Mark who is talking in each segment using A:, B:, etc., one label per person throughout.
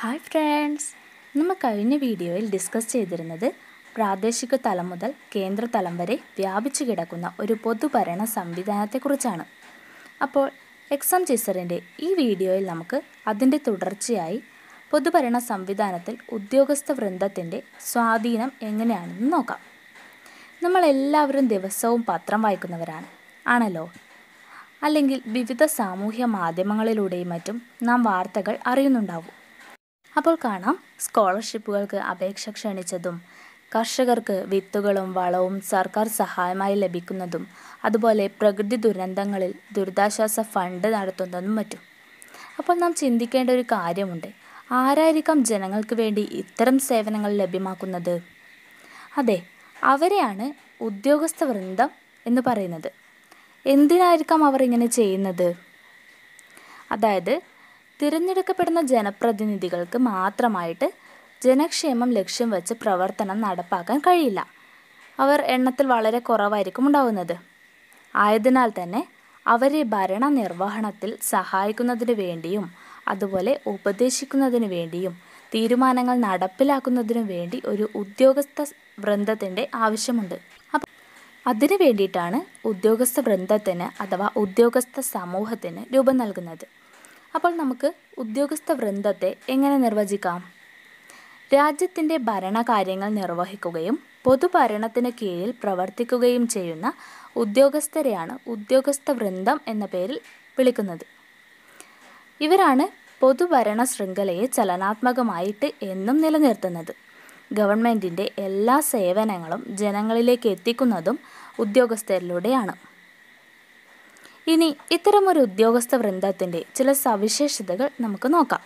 A: hi friends നമ്മൾ കഴിഞ്ഞ വീഡിയോയിൽ ഡിസ്കസ് ചെയ്തിരുന്നത് പ്രാദേശിക തലം മുതൽ കേന്ദ്ര തലം വരെ വ്യാപിച്ചു കിടക്കുന്ന ഒരു പൊതുഭരണ സംവിധാനത്തെക്കുറിച്ചാണ് അപ്പോൾ എക്സാം ചേസറിൻ്റെ ഈ വീഡിയോയിൽ നമുക്ക് അതിൻ്റെ തുടർച്ചയായി പൊതുഭരണ സംവിധാനത്തിൽ ഉദ്യോഗസ്ഥ വൃന്ദത്തിൻ്റെ സ്വാധീനം എങ്ങനെയാണെന്ന് നോക്കാം നമ്മളെല്ലാവരും ദിവസവും പത്രം വായിക്കുന്നവരാണ് ആണല്ലോ അല്ലെങ്കിൽ വിവിധ സാമൂഹ്യ മാധ്യമങ്ങളിലൂടെയും മറ്റും നാം വാർത്തകൾ അറിയുന്നുണ്ടാവും അപ്പോൾ കാണാം സ്കോളർഷിപ്പുകൾക്ക് അപേക്ഷ ക്ഷണിച്ചതും കർഷകർക്ക് വിത്തുകളും വളവും സർക്കാർ സഹായമായി ലഭിക്കുന്നതും അതുപോലെ പ്രകൃതി ദുരന്തങ്ങളിൽ ദുരിതാശ്വാസ ഫണ്ട് നടത്തുന്നതും മറ്റും അപ്പോൾ നാം ചിന്തിക്കേണ്ട ഒരു കാര്യമുണ്ട് ആരായിരിക്കാം ജനങ്ങൾക്ക് വേണ്ടി ഇത്തരം സേവനങ്ങൾ ലഭ്യമാക്കുന്നത് അതെ അവരെയാണ് ഉദ്യോഗസ്ഥ വൃന്ദം എന്ന് പറയുന്നത് എന്തിനായിരിക്കാം അവർ ഇങ്ങനെ ചെയ്യുന്നത് അതായത് തിരഞ്ഞെടുക്കപ്പെടുന്ന ജനപ്രതിനിധികൾക്ക് മാത്രമായിട്ട് ജനക്ഷേമം ലക്ഷ്യം വെച്ച് പ്രവർത്തനം നടപ്പാക്കാൻ കഴിയില്ല അവർ എണ്ണത്തിൽ വളരെ കുറവായിരിക്കും ഉണ്ടാവുന്നത് ആയതിനാൽ തന്നെ അവരെ ഭരണ നിർവഹണത്തിൽ സഹായിക്കുന്നതിന് വേണ്ടിയും അതുപോലെ ഉപദേശിക്കുന്നതിന് വേണ്ടിയും തീരുമാനങ്ങൾ നടപ്പിലാക്കുന്നതിനു വേണ്ടി ഒരു ഉദ്യോഗസ്ഥ വൃന്ദത്തിൻ്റെ ആവശ്യമുണ്ട് അപ്പം അതിനു വേണ്ടിയിട്ടാണ് ഉദ്യോഗസ്ഥ വൃന്ദത്തിന് അഥവാ ഉദ്യോഗസ്ഥ സമൂഹത്തിന് രൂപം നൽകുന്നത് അപ്പോൾ നമുക്ക് ഉദ്യോഗസ്ഥ വൃന്ദത്തെ എങ്ങനെ നിർവചിക്കാം രാജ്യത്തിൻ്റെ ഭരണകാര്യങ്ങൾ നിർവഹിക്കുകയും പൊതുഭരണത്തിന് കീഴിൽ പ്രവർത്തിക്കുകയും ചെയ്യുന്ന ഉദ്യോഗസ്ഥരെയാണ് ഉദ്യോഗസ്ഥ വൃന്ദം എന്ന പേരിൽ വിളിക്കുന്നത് ഇവരാണ് പൊതുഭരണ ശൃംഖലയെ ചലനാത്മകമായിട്ട് എന്നും നിലനിർത്തുന്നത് ഗവൺമെൻറ്റിൻ്റെ എല്ലാ സേവനങ്ങളും ജനങ്ങളിലേക്ക് എത്തിക്കുന്നതും ഉദ്യോഗസ്ഥരിലൂടെയാണ് ഇനി ഇത്തരമൊരു ഉദ്യോഗസ്ഥ വൃന്ദത്തിൻ്റെ ചില സവിശേഷതകൾ നമുക്ക് നോക്കാം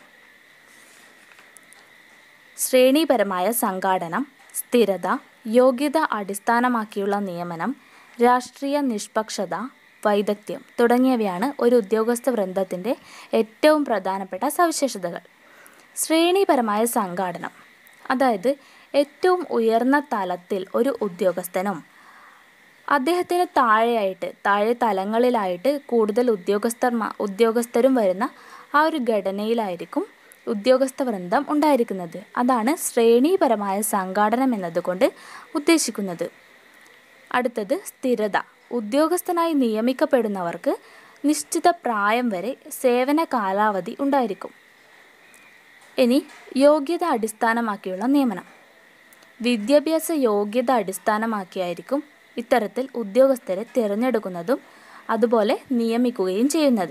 A: ശ്രേണീപരമായ സംഘാടനം സ്ഥിരത യോഗ്യത അടിസ്ഥാനമാക്കിയുള്ള നിയമനം രാഷ്ട്രീയ നിഷ്പക്ഷത വൈദഗ്ധ്യം തുടങ്ങിയവയാണ് ഒരു ഉദ്യോഗസ്ഥ വൃന്ദത്തിൻ്റെ ഏറ്റവും പ്രധാനപ്പെട്ട സവിശേഷതകൾ ശ്രേണീപരമായ സംഘാടനം അതായത് ഏറ്റവും ഉയർന്ന തലത്തിൽ ഒരു ഉദ്യോഗസ്ഥനും അദ്ദേഹത്തിന് താഴെയായിട്ട് താഴെ തലങ്ങളിലായിട്ട് കൂടുതൽ ഉദ്യോഗസ്ഥർമാ ഉദ്യോഗസ്ഥരും വരുന്ന ആ ഒരു ഘടനയിലായിരിക്കും ഉദ്യോഗസ്ഥ വൃന്ദം ഉണ്ടായിരിക്കുന്നത് അതാണ് ശ്രേണീപരമായ സംഘാടനം എന്നതുകൊണ്ട് ഉദ്ദേശിക്കുന്നത് അടുത്തത് സ്ഥിരത ഉദ്യോഗസ്ഥനായി നിയമിക്കപ്പെടുന്നവർക്ക് നിശ്ചിത പ്രായം വരെ സേവന കാലാവധി ഉണ്ടായിരിക്കും ഇനി യോഗ്യത അടിസ്ഥാനമാക്കിയുള്ള നിയമനം വിദ്യാഭ്യാസ യോഗ്യത അടിസ്ഥാനമാക്കിയായിരിക്കും ഇത്തരത്തിൽ ഉദ്യോഗസ്ഥരെ തിരഞ്ഞെടുക്കുന്നതും അതുപോലെ നിയമിക്കുകയും ചെയ്യുന്നത്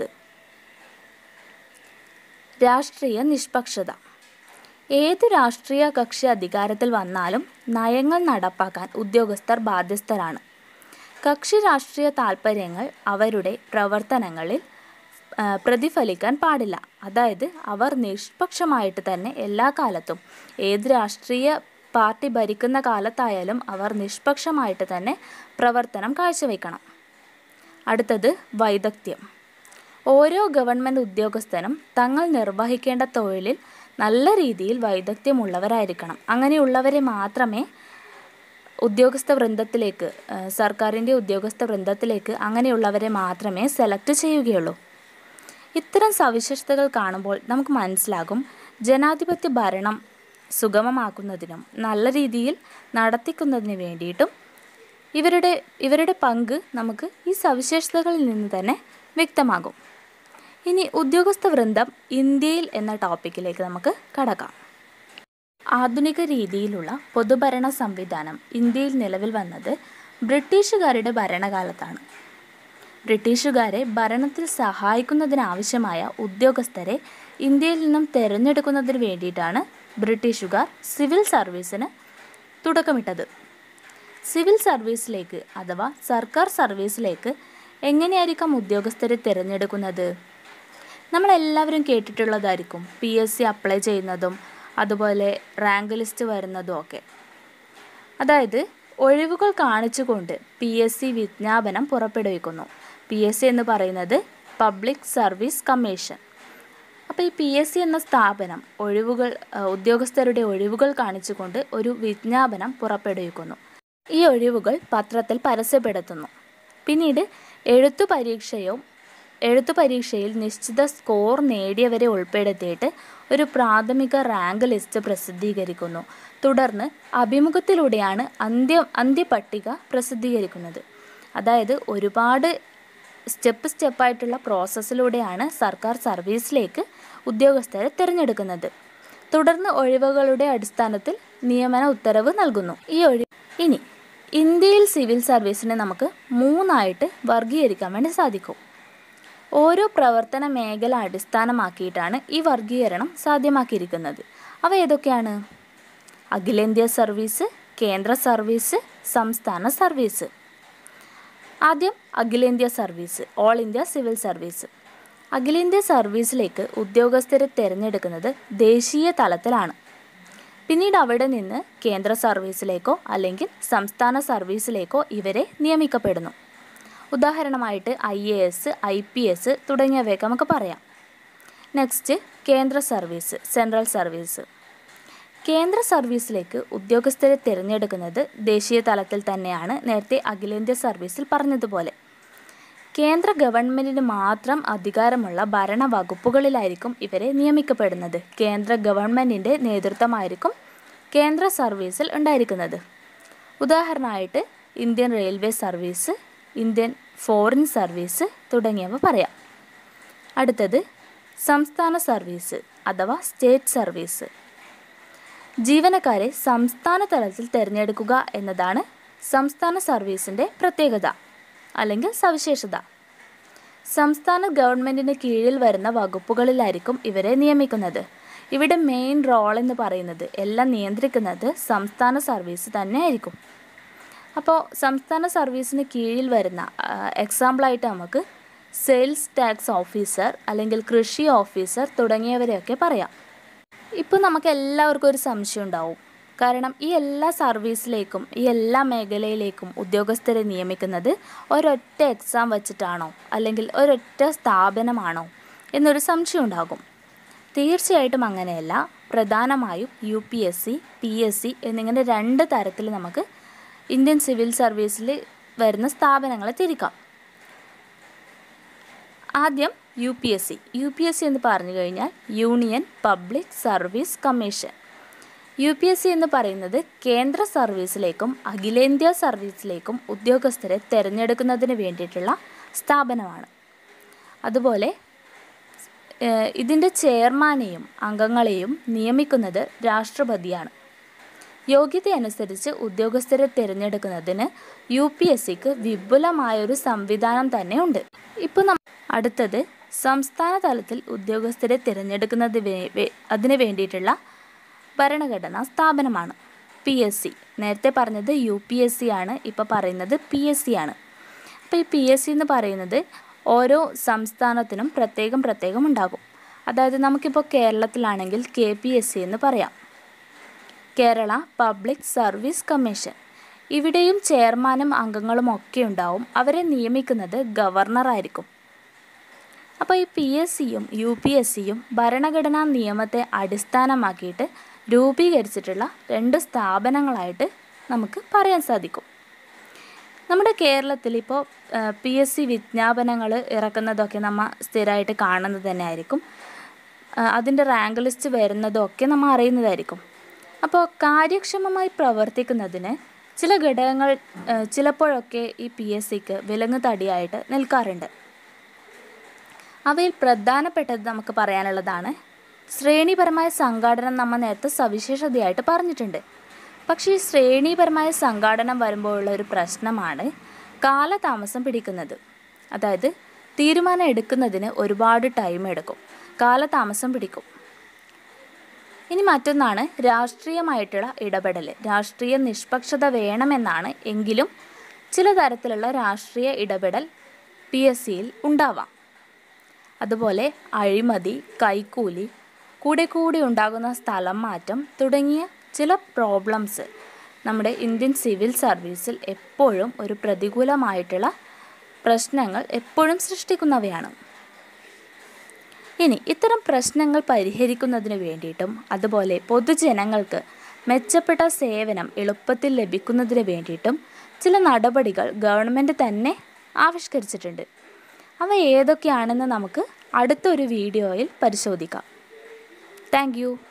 A: രാഷ്ട്രീയ നിഷ്പക്ഷത ഏത് രാഷ്ട്രീയ കക്ഷി അധികാരത്തിൽ വന്നാലും നയങ്ങൾ നടപ്പാക്കാൻ ഉദ്യോഗസ്ഥർ ബാധ്യസ്ഥരാണ് കക്ഷി രാഷ്ട്രീയ താൽപ്പര്യങ്ങൾ അവരുടെ പ്രവർത്തനങ്ങളിൽ പ്രതിഫലിക്കാൻ പാടില്ല അതായത് അവർ നിഷ്പക്ഷമായിട്ട് തന്നെ എല്ലാ കാലത്തും ഏത് രാഷ്ട്രീയ പാർട്ടി ഭരിക്കുന്ന കാലത്തായാലും അവർ നിഷ്പക്ഷമായിട്ട് തന്നെ പ്രവർത്തനം കാഴ്ചവെക്കണം അടുത്തത് വൈദഗ്ധ്യം ഓരോ ഗവൺമെൻറ് ഉദ്യോഗസ്ഥനും തങ്ങൾ നിർവഹിക്കേണ്ട തൊഴിലിൽ നല്ല രീതിയിൽ വൈദഗ്ധ്യമുള്ളവരായിരിക്കണം അങ്ങനെയുള്ളവരെ മാത്രമേ ഉദ്യോഗസ്ഥ വൃന്ദത്തിലേക്ക് സർക്കാരിൻ്റെ ഉദ്യോഗസ്ഥ വൃന്ദത്തിലേക്ക് അങ്ങനെയുള്ളവരെ മാത്രമേ സെലക്ട് ചെയ്യുകയുള്ളൂ ഇത്തരം സവിശേഷതകൾ കാണുമ്പോൾ നമുക്ക് മനസ്സിലാകും ജനാധിപത്യ ഭരണം സുഗമമാക്കുന്നതിനും നല്ല രീതിയിൽ നടത്തിക്കുന്നതിന് വേണ്ടിയിട്ടും ഇവരുടെ ഇവരുടെ പങ്ക് നമുക്ക് ഈ സവിശേഷതകളിൽ നിന്ന് തന്നെ വ്യക്തമാകും ഇനി ഉദ്യോഗസ്ഥ വൃന്ദം ഇന്ത്യയിൽ എന്ന ടോപ്പിക്കിലേക്ക് നമുക്ക് കടക്കാം ആധുനിക രീതിയിലുള്ള പൊതുഭരണ സംവിധാനം ഇന്ത്യയിൽ നിലവിൽ വന്നത് ബ്രിട്ടീഷുകാരുടെ ഭരണകാലത്താണ് ബ്രിട്ടീഷുകാരെ ഭരണത്തിൽ സഹായിക്കുന്നതിനാവശ്യമായ ഉദ്യോഗസ്ഥരെ ഇന്ത്യയിൽ നിന്നും തിരഞ്ഞെടുക്കുന്നതിന് വേണ്ടിയിട്ടാണ് ബ്രിട്ടീഷുകാർ സിവിൽ സർവീസിന് തുടക്കമിട്ടത് സിവിൽ സർവീസിലേക്ക് അഥവാ സർക്കാർ സർവീസിലേക്ക് എങ്ങനെയായിരിക്കാം ഉദ്യോഗസ്ഥരെ തിരഞ്ഞെടുക്കുന്നത് നമ്മളെല്ലാവരും കേട്ടിട്ടുള്ളതായിരിക്കും പി എസ് സി അപ്ലൈ ചെയ്യുന്നതും അതുപോലെ റാങ്ക് ലിസ്റ്റ് വരുന്നതും ഒക്കെ അതായത് ഒഴിവുകൾ കാണിച്ചുകൊണ്ട് പി എസ് സി വിജ്ഞാപനം പുറപ്പെടുവിക്കുന്നു പി എസ് സി എന്ന് പറയുന്നത് പബ്ലിക് സർവീസ് കമ്മീഷൻ അപ്പോൾ ഈ പി എസ് സി എന്ന സ്ഥാപനം ഒഴിവുകൾ ഉദ്യോഗസ്ഥരുടെ ഒഴിവുകൾ കാണിച്ചുകൊണ്ട് ഒരു വിജ്ഞാപനം പുറപ്പെടുവിക്കുന്നു ഈ ഒഴിവുകൾ പത്രത്തിൽ പരസ്യപ്പെടുത്തുന്നു പിന്നീട് എഴുത്തു പരീക്ഷയോ എഴുത്തു പരീക്ഷയിൽ നിശ്ചിത സ്കോർ നേടിയവരെ ഉൾപ്പെടുത്തിയിട്ട് ഒരു പ്രാഥമിക റാങ്ക് ലിസ്റ്റ് പ്രസിദ്ധീകരിക്കുന്നു തുടർന്ന് അഭിമുഖത്തിലൂടെയാണ് അന്ത്യ അന്ത്യപട്ടിക പ്രസിദ്ധീകരിക്കുന്നത് അതായത് ഒരുപാട് സ്റ്റെപ്പ് സ്റ്റെപ്പായിട്ടുള്ള പ്രോസസ്സിലൂടെയാണ് സർക്കാർ സർവീസിലേക്ക് ഉദ്യോഗസ്ഥരെ തിരഞ്ഞെടുക്കുന്നത് തുടർന്ന് ഒഴിവുകളുടെ അടിസ്ഥാനത്തിൽ നിയമന ഉത്തരവ് നൽകുന്നു ഈ ഒഴി ഇനി ഇന്ത്യയിൽ സിവിൽ സർവീസിനെ നമുക്ക് മൂന്നായിട്ട് വർഗീകരിക്കാൻ വേണ്ടി സാധിക്കും ഓരോ പ്രവർത്തന മേഖല അടിസ്ഥാനമാക്കിയിട്ടാണ് ഈ വർഗീകരണം സാധ്യമാക്കിയിരിക്കുന്നത് അവ ഏതൊക്കെയാണ് അഖിലേന്ത്യാ സർവീസ് കേന്ദ്ര സർവീസ് സംസ്ഥാന സർവീസ് ആദ്യം അഖിലേന്ത്യാ service all India civil service അഖിലേന്ത്യാ സർവീസിലേക്ക് ഉദ്യോഗസ്ഥരെ തിരഞ്ഞെടുക്കുന്നത് ദേശീയ തലത്തിലാണ് പിന്നീട് അവിടെ നിന്ന് കേന്ദ്ര സർവീസിലേക്കോ അല്ലെങ്കിൽ സംസ്ഥാന സർവീസിലേക്കോ ഇവരെ നിയമിക്കപ്പെടുന്നു ഉദാഹരണമായിട്ട് I A S I P S തുടങ്ങിയവയൊക്കെ നമുക്ക് പറയാം നെക്സ്റ്റ് കേന്ദ്ര സർവീസ് സെൻട്രൽ സർവീസ് കേന്ദ്ര സർവീസിലേക്ക് ഉദ്യോഗസ്ഥരെ തിരഞ്ഞെടുക്കുന്നത് ദേശീയ തലത്തിൽ തന്നെയാണ് നേരത്തെ അഖിലേന്ത്യാ സർവീസിൽ പറഞ്ഞതുപോലെ കേന്ദ്ര ഗവൺമെൻറ്റിന് മാത്രം അധികാരമുള്ള ഭരണ വകുപ്പുകളിലായിരിക്കും ഇവരെ നിയമിക്കപ്പെടുന്നത് കേന്ദ്ര ഗവൺമെൻറ്റിൻ്റെ നേതൃത്വമായിരിക്കും കേന്ദ്ര സർവീസിൽ ഉണ്ടായിരിക്കുന്നത് ഉദാഹരണമായിട്ട് Indian railway service Indian foreign service തുടങ്ങിയവ പറയാം അടുത്തത് സംസ്ഥാന സർവീസ് അഥവാ സ്റ്റേറ്റ് സർവീസ് ജീവനക്കാരെ സംസ്ഥാന തലത്തിൽ തിരഞ്ഞെടുക്കുക എന്നതാണ് സംസ്ഥാന സർവീസിൻ്റെ പ്രത്യേകത അല്ലെങ്കിൽ സവിശേഷത സംസ്ഥാന ഗവൺമെൻറ്റിന് കീഴിൽ വരുന്ന വകുപ്പുകളിലായിരിക്കും ഇവരെ നിയമിക്കുന്നത് ഇവിടെ മെയിൻ റോൾ എന്ന് പറയുന്നത് എല്ലാം നിയന്ത്രിക്കുന്നത് സംസ്ഥാന സർവീസ് തന്നെ ആയിരിക്കും അപ്പോൾ സംസ്ഥാന സർവീസിന് കീഴിൽ വരുന്ന എക്സാമ്പിളായിട്ട് നമുക്ക് സെയിൽസ് ടാക്സ് ഓഫീസർ അല്ലെങ്കിൽ കൃഷി ഓഫീസർ തുടങ്ങിയവരെയൊക്കെ പറയാം ഇപ്പോൾ നമുക്ക് എല്ലാവർക്കും ഒരു സംശയം ഉണ്ടാവും കാരണം ഈ എല്ലാ സർവീസിലേക്കും ഈ എല്ലാ മേഖലയിലേക്കും ഉദ്യോഗസ്ഥരെ നിയമിക്കുന്നത് ഒരൊറ്റ എക്സാം വെച്ചിട്ടാണോ അല്ലെങ്കിൽ ഒരൊറ്റ സ്ഥാപനമാണോ എന്നൊരു സംശയം ഉണ്ടാകും തീർച്ചയായിട്ടും അങ്ങനെയല്ല പ്രധാനമായും U P S C P S C എന്നിങ്ങനെ രണ്ട് തരത്തിൽ നമുക്ക് ഇന്ത്യൻ സിവിൽ സർവീസിൽ വരുന്ന സ്ഥാപനങ്ങളെ തിരിക്കാം ആദ്യം U P S C U P S C എന്ന് പറഞ്ഞു കഴിഞ്ഞാൽ union public service commission U P S C എന്ന് പറയുന്നത് കേന്ദ്ര സർവീസിലേക്കും അഖിലേന്ത്യാ സർവീസിലേക്കും ഉദ്യോഗസ്ഥരെ തിരഞ്ഞെടുക്കുന്നതിന് വേണ്ടിയിട്ടുള്ള സ്ഥാപനമാണ് അതുപോലെ ഇതിൻ്റെ ചെയർമാനെയും അംഗങ്ങളെയും നിയമിക്കുന്നത് രാഷ്ട്രപതിയാണ് യോഗ്യതയനുസരിച്ച് ഉദ്യോഗസ്ഥരെ തിരഞ്ഞെടുക്കുന്നതിന് യു പി എസ് സിക്ക് വിപുലമായൊരു സംവിധാനം തന്നെ ഉണ്ട് ഇപ്പോൾ നം അടുത്തത് സംസ്ഥാന തലത്തിൽ ഉദ്യോഗസ്ഥരെ തിരഞ്ഞെടുക്കുന്നത് അതിന് വേണ്ടിയിട്ടുള്ള ഭരണഘടനാ സ്ഥാപനമാണ് പി എസ് സി നേരത്തെ പറഞ്ഞത് യു പി എസ് സി ആണ് ഇപ്പോൾ പറയുന്നത് പി എസ് സി ആണ് അപ്പോൾ ഈ പി എസ് സി എന്ന് പറയുന്നത് ഓരോ സംസ്ഥാനത്തിനും പ്രത്യേകം പ്രത്യേകം ഉണ്ടാകും അതായത് നമുക്കിപ്പോൾ കേരളത്തിലാണെങ്കിൽ കെ പി എസ് സി എന്ന് പറയാം കേരള പബ്ലിക് സർവീസ് കമ്മീഷൻ ഇവിടെയും ചെയർമാനും അംഗങ്ങളും ഒക്കെ ഉണ്ടാവും അവരെ നിയമിക്കുന്നത് ഗവർണറായിരിക്കും അപ്പോൾ ഈ പി എസ് സിയും യു പി എസ് സിയും ഭരണഘടനാ നിയമത്തെ അടിസ്ഥാനമാക്കിയിട്ട് രൂപീകരിച്ചിട്ടുള്ള രണ്ട് സ്ഥാപനങ്ങളായിട്ട് നമുക്ക് പറയാൻ സാധിക്കും നമ്മുടെ കേരളത്തിൽ ഇപ്പോൾ പി എസ് സി വിജ്ഞാപനങ്ങൾ ഇറക്കുന്നതൊക്കെ നമ്മൾ സ്ഥിരമായിട്ട് കാണുന്നത് തന്നെ ആയിരിക്കും അതിൻ്റെ റാങ്ക് ലിസ്റ്റ് വരുന്നതൊക്കെ നമ്മൾ അറിയുന്നതായിരിക്കും അപ്പോൾ കാര്യക്ഷമമായി പ്രവർത്തിക്കുന്നതിന് ചില ഘടകങ്ങൾ ചിലപ്പോഴൊക്കെ ഈ പി എസ് സിക്ക് വിലങ്ങ് തടിയായിട്ട് നിൽക്കാറുണ്ട് അവയിൽ പ്രധാനപ്പെട്ടത് നമുക്ക് പറയാനുള്ളതാണ് ശ്രേണിപരമായ സംഘാടനം നമ്മൾ നേരത്തെ സവിശേഷതയായിട്ട് പറഞ്ഞിട്ടുണ്ട് പക്ഷേ ഈ ശ്രേണിപരമായ സംഘാടനം വരുമ്പോഴുള്ള ഒരു പ്രശ്നമാണ് കാലതാമസം പിടിക്കുന്നത് അതായത് തീരുമാനം എടുക്കുന്നതിന് ഒരുപാട് ടൈം എടുക്കും കാലതാമസം പിടിക്കും ഇനി മറ്റൊന്നാണ് രാഷ്ട്രീയമായിട്ടുള്ള ഇടപെടൽ രാഷ്ട്രീയ നിഷ്പക്ഷത വേണമെന്നാണ് എങ്കിലും ചില തരത്തിലുള്ള രാഷ്ട്രീയ ഇടപെടൽ പി എസ് സിയിൽ ഉണ്ടാവാം അതുപോലെ അഴിമതി കൈക്കൂലി കൂടെ കൂടി ഉണ്ടാകുന്ന സ്ഥലം മാറ്റം തുടങ്ങിയ ചില പ്രോബ്ലംസ് നമ്മുടെ ഇന്ത്യൻ സിവിൽ സർവീസിൽ എപ്പോഴും ഒരു പ്രതികൂലമായിട്ടുള്ള പ്രശ്നങ്ങൾ എപ്പോഴും സൃഷ്ടിക്കുന്നവയാണ് ഇനി ഇത്തരം പ്രശ്നങ്ങൾ പരിഹരിക്കുന്നതിന് വേണ്ടിയിട്ടും അതുപോലെ പൊതുജനങ്ങൾക്ക് മെച്ചപ്പെട്ട സേവനം എളുപ്പത്തിൽ ലഭിക്കുന്നതിന് വേണ്ടിയിട്ടും ചില നടപടികൾ ഗവൺമെൻറ് തന്നെ ആവിഷ്കരിച്ചിട്ടുണ്ട് അവ ഏതൊക്കെയാണെന്ന് നമുക്ക് അടുത്തൊരു വീഡിയോയിൽ പരിശോധിക്കാം താങ്ക്